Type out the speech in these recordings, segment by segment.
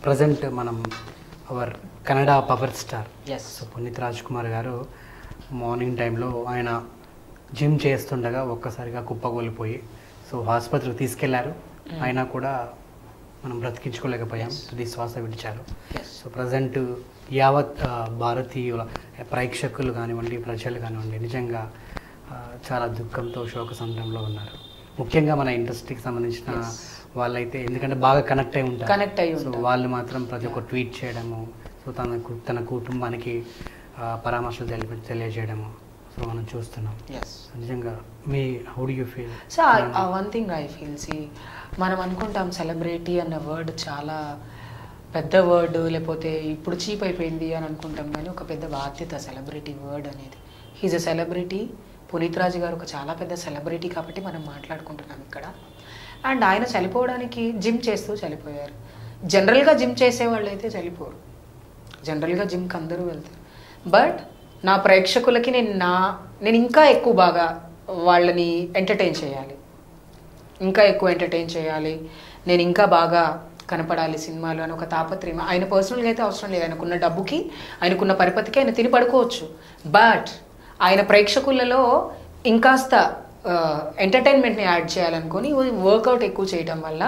Present మనం our Kannada power star yes so Puneeth Raj Kumar గారు morning టైంలో ఆయన జిమ్ చేస్తుండగా ఒక్కసారిగా కుప్పగోలిపోయి సో ఆసుపత్రికి తీసుకెళ్లారు అయినా కూడా మనం బ్రతికించుకోలేకపోయాం తుది శ్వాస విడిచారు ఎస్ సో ప్రజెంట్ యావత్ ఆ, భారతీయుల ప్రేక్షకులు కానివ్వండి ప్రజలు కానివ్వండి నిజంగా ఆ, చాలా దుఃఖంతో శోక సంద్రంలో ఉన్నారు ముఖ్యంగా మన ఇండస్ట్రీకి సంబంధించిన Yes. వాళ్ళైతే ఎందుకంటే బాగా కనెక్ట్ అయి ఉంటారు Connect అయి సో ఉంటారు. వాళ్ళు మాత్రం ప్రతి ఒక్క ట్వీట్ చేయడము సో తన కు- తన కుటుంబానికి ఆ, పరామర్శలు తెలిపి తెలియజేయడము సో మనం చూస్తున్నాం ఎస్ సో నిజంగా మీ how do you feel so one thing I feel see మనం అనుకుంటాం సెలబ్రిటీ అన్న వర్డ్ చాలా పెద్ద వర్డ్ లేకపోతే ఇప్పుడు చీప్ అయిపోయింది అని అనుకుంటాం కానీ ఒక పెద్ద బాధ్యత సెలబ్రిటీ వర్డ్ అనేది he's a celebrity Puneeth Raj గారు ఒక చాలా పెద్ద సెలబ్రిటీ కాబట్టి మనం మాట్లాడుకుంటున్నాం ఇక్కడ అండ్ ఆయన చనిపోవడానికి జిమ్ చేస్తూ చనిపోయారు జనరల్గా జిమ్ చేసే వాళ్ళు అయితే చనిపోరు జనరల్గా జిమ్కి అందరూ వెళ్తారు బట్ నా ప్రేక్షకులకి నేను నా నేను ఇంకా ఎక్కువ బాగా వాళ్ళని ఎంటర్టైన్ చేయాలి ఇంకా ఎక్కువ ఎంటర్టైన్ చేయాలి నేను ఇంకా బాగా కనపడాలి సినిమాలు అని ఒక తాపత్రయం ఆయన పర్సనల్గా అయితే అవసరం లేదు ఆయనకున్న డబ్బుకి ఆయనకున్న పరిపతికి ఆయన తిని పడుకోవచ్చు బట్ ఆయన ప్రేక్షకులలో ఇంకాస్త ఎంటర్టైన్మెంట్ని యాడ్ చేయాలనుకొని వర్కౌట్ ఎక్కువ చేయడం వల్ల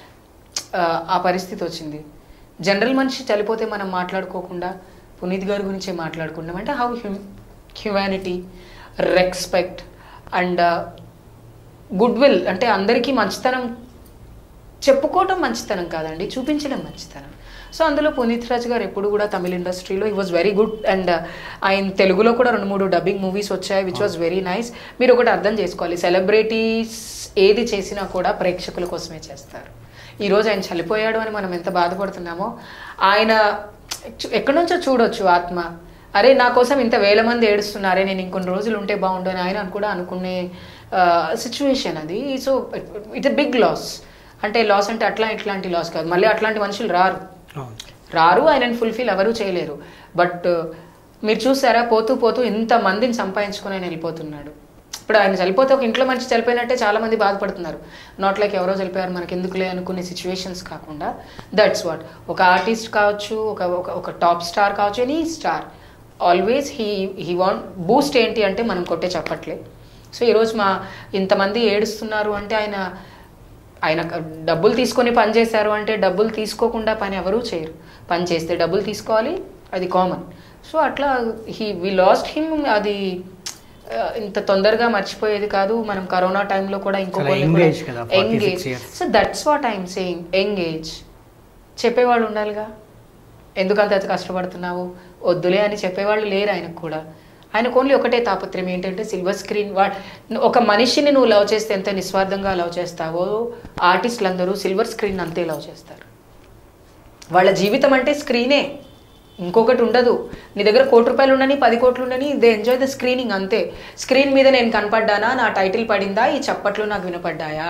ఆ, ఆ పరిస్థితి వచ్చింది జనరల్ మనిషి చనిపోతే మనం మాట్లాడుకోకుండా పునీత్ గారి గురించే మాట్లాడుకుంటాం అంటే how hume humanity respect and good will అంటే అందరికీ మంచితనం చెప్పుకోవటం మంచితనం కాదండి చూపించడం మంచితనం సో అందులో పునీత్ రాజ్ గారు ఎప్పుడు కూడా తమిళ ఇండస్ట్రీలో ఈ వాజ్ వెరీ గుడ్ అండ్ ఆయన తెలుగులో కూడా రెండు మూడు డబ్బింగ్ మూవీస్ వచ్చాయి విచ్ వాజ్ వెరీ నైస్ మీరు ఒకటి అర్థం చేసుకోవాలి సెలబ్రిటీస్ ఏది చేసినా కూడా ప్రేక్షకుల కోసమే చేస్తారు ఈరోజు ఆయన చనిపోయాడు అని మనం ఎంత బాధపడుతున్నామో ఆయన చు- ఎక్కడి నుంచో చూడొచ్చు ఆత్మ అరే నా కోసం ఇంత వేల మంది ఏడుస్తున్నారే నేను ఇంకొన్ని రోజులు ఉంటే బాగుండు అని ఆయన కూడా అనుకునే సిచ్యువేషన్ అది సో ఇట్స్ బిగ్ లాస్ అంటే లాస్ అంటే అట్లా ఇట్లాంటి లాస్ కాదు మళ్ళీ అట్లాంటి మనుషులు రారు అవును రారు ఆయనను ఫుల్ఫిల్ ఎవరూ చేయలేరు బట్ మీరు చూసారా పోతూ పోతూ ఇంత మందిని సంపాదించుకొని ఆయన వెళ్ళిపోతున్నాడు ఇప్పుడు ఆయన చనిపోతే ఒక ఇంట్లో మనిషి చనిపోయినట్టే చాలా మంది బాధపడుతున్నారు నాట్ లైక్ ఎవరో చనిపోయారు మనకి ఎందుకులే అనుకునే సిచ్యువేషన్స్ కాకుండా దట్స్ వాట్ ఒక ఆర్టిస్ట్ కావచ్చు ఒక ఒక ఒక టాప్ స్టార్ కావచ్చు any star always he he want boost ఏంటి అంటే మనం కొట్టే చెప్పట్లే సో ఈరోజు మా ఇంతమంది ఏడుస్తున్నారు అంటే ఆయన ఆయన క- డబ్బులు తీసుకొని పని చేశారు అంటే డబ్బులు తీసుకోకుండా పని ఎవరూ చేయరు పని చేస్తే డబ్బులు తీసుకోవాలి అది కామన్ సో అట్లా హీ వి లాస్ట్ హిమ్ అది ఆ, ఇంత తొందరగా మర్చిపోయేది కాదు మనం కరోనా టైంలో కూడా ఇంకో చాలా young age కదా, 46 engage years. So that's what I'm saying engage చెప్పేవాళ్ళు ఉండాలిగా ఎందుకంత అంత కష్టపడుతున్నావు వద్దులే అని చెప్పేవాళ్ళు లేరు ఆయనకు కూడా ఆయనకు ఓన్లీ ఒకటే తాపత్రయం ఏంటంటే సిల్వర్ స్క్రీన్ వా ఒక మనిషిని నువ్వు లవ్ చేస్తే ఎంత నిస్వార్థంగా లవ్ చేస్తావో ఆర్టిస్టులు అందరూ సిల్వర్ స్క్రీన్ అంతే లవ్ చేస్తారు వాళ్ళ జీవితం అంటే స్క్రీనే ఇంకొకటి ఉండదు నీ దగ్గర కోటి రూపాయలు ఉండని పది కోట్లు ఉండని దే ఎంజాయ్ ద స్క్రీనింగ్ అంతే స్క్రీన్ మీద నేను కనపడ్డానా నా టైటిల్ పడిందా ఈ చప్పట్లు నాకు వినపడ్డాయా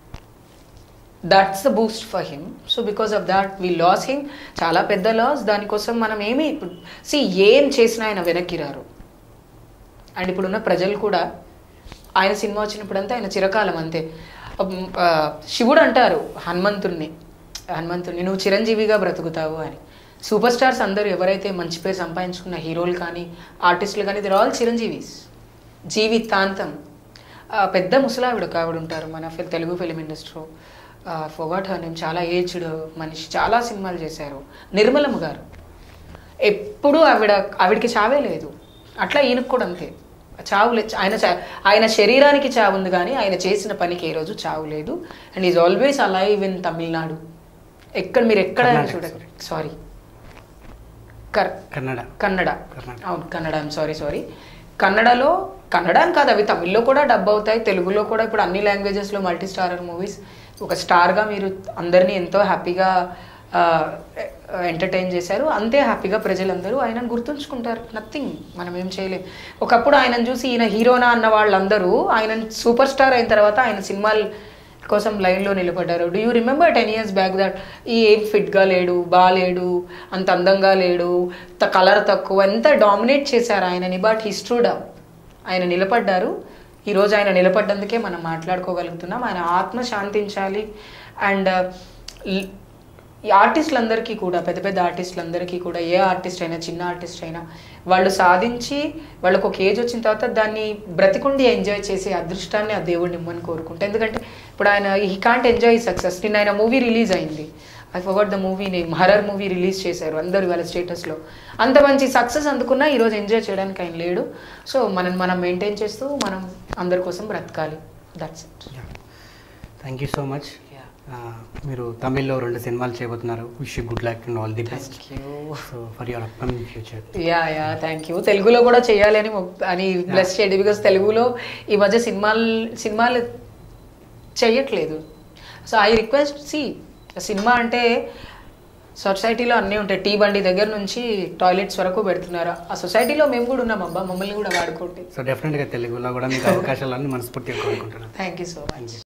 that's the boost for him so because of that we loss him చాలా పెద్ద లాస్ దానికోసం మనం ఏమి సి ఏం చేసినా ఆయన వెనక్కి రారు అండ్ ఇప్పుడున్న ప్రజలు కూడా ఆయన సినిమా వచ్చినప్పుడంతా ఆయన చిరకాలం అంతే అమ్, ఆ, శివుడు అంటారు హనుమంతుణ్ణి హనుమంతుణ్ణి నువ్వు చిరంజీవిగా బ్రతుకుతావు అని సూపర్ స్టార్స్ అందరూ ఎవరైతే మంచి పేరు సంపాదించుకున్న హీరోలు కానీ ఆర్టిస్టులు కానీ దిర్ ఆల్ చిరంజీవిస్ జీవితాంతం ఆ, పెద్ద ముసలావిడ ఒక ఆవిడ ఉంటారు మన ఫిల్ Telugu film industry forgot her name చాలా ఏజ్డ్ మనిషి చాలా సినిమాలు చేశారు నిర్మలమ్మ గారు ఎప్పుడూ ఆవిడ ఆవిడకి చావే లేదు అట్లా ఈయనకు కూడా అంతే చావు లేదు ఆయన చా- ఆయన శరీరానికి చావు ఉంది కానీ ఆయన చేసిన పనికి ఏ రోజు చావు లేదు and is always alive in Tamil Nadu ఎక్కడ మీరు ఎక్కడ కర్ణాటక, చూడండి సారీ కర్ కన్నడ కన్నడ కర్ణాటక. అవును కన్నడ ఐమ్ సారీ సారీ కన్నడలో కన్నడ అని కాదు అవి తమిళ్లో కూడా డబ్ అవుతాయి తెలుగులో కూడా ఇప్పుడు అన్ని లాంగ్వేజెస్లో మల్టీ స్టారర్ మూవీస్ ఒక స్టార్గా మీరు అందరినీ ఎంతో హ్యాపీగా ఎంటర్టైన్ చేశారు అంతే హ్యాపీగా ప్రజలందరూ ఆయనను గుర్తుంచుకుంటారు నథింగ్ మనం ఏం చేయలేం ఒకప్పుడు ఆయనను చూసి ఈయన హీరోనా అన్న వాళ్ళందరూ ఆయన సూపర్ స్టార్ అయిన తర్వాత ఆయన సినిమాలు కోసం లైన్లో నిలబడ్డారు do you remember ten years back that ఈ ఏం ఫిట్గా లేడు బాగాలేడు అంత అందంగా లేడు కలర్ తక్కువ ఎంత డామినేట్ చేశారు ఆయనని బట్ హిస్ట్రూడ్ ఆయన నిలబడ్డారు ఈరోజు ఆయన నిలబడ్డందుకే మనం మాట్లాడుకోగలుగుతున్నాం ఆయన ఆత్మ శాంతించాలి అండ్ ఈ ఆర్టిస్టులందరికీ కూడా పెద్ద పెద్ద ఆర్టిస్టులందరికీ కూడా ఏ ఆర్టిస్ట్ అయినా చిన్న ఆర్టిస్ట్ అయినా వాళ్ళు సాధించి వాళ్ళకు ఒక ఏజ్ వచ్చిన తర్వాత దాన్ని బ్రతికుండి ఎంజాయ్ చేసే అదృష్టాన్ని ఆ దేవుడిని ఇమ్మని కోరుకుంటా ఎందుకంటే ఇప్పుడు ఆయన హీ కాంట్ ఎంజాయ్ సక్సెస్ నిన్న ఆయన మూవీ రిలీజ్ అయింది I forgot the movie name horror movie release చేశారు అందరు వాళ్ళ స్టేటస్లో అంత మంచి సక్సెస్ అందుకున్నా ఈరోజు ఎంజాయ్ చేయడానికి ఆయన లేడు సో మనం మనం మెయింటైన్ చేస్తూ మనం అందరి కోసం బ్రతకాలి that's it thank you so much మీరు తమిళ్లో రెండు సినిమాలు చేయబోతున్నారు wish good luck and all the best thank you so for your upcoming future yeah yeah thank you తెలుగులో కూడా చేయాలి అని మొక్- అని బ్లెస్ చేయండి బికాస్ తెలుగులో ఈ మధ్య సినిమాలు సినిమాలు చేయట్లేదు సో ఐ రిక్వెస్ట్ సి సినిమా అంటే సొసైటీలో అన్నీ ఉంటాయి టీ బండి దగ్గర నుంచి టాయిలెట్స్ వరకు పెడుతున్నారు ఆ సొసైటీలో మేము కూడా ఉన్నాం అబ్బా మమ్మల్ని కూడా వాడుకోండి సో డెఫినెట్గా తెలుగులో కూడా మీకు అవకాశాలన్నీ మనస్ఫూర్తిగా కోరుకుంటున్నాను థ్యాంక్ యూ సో మచ్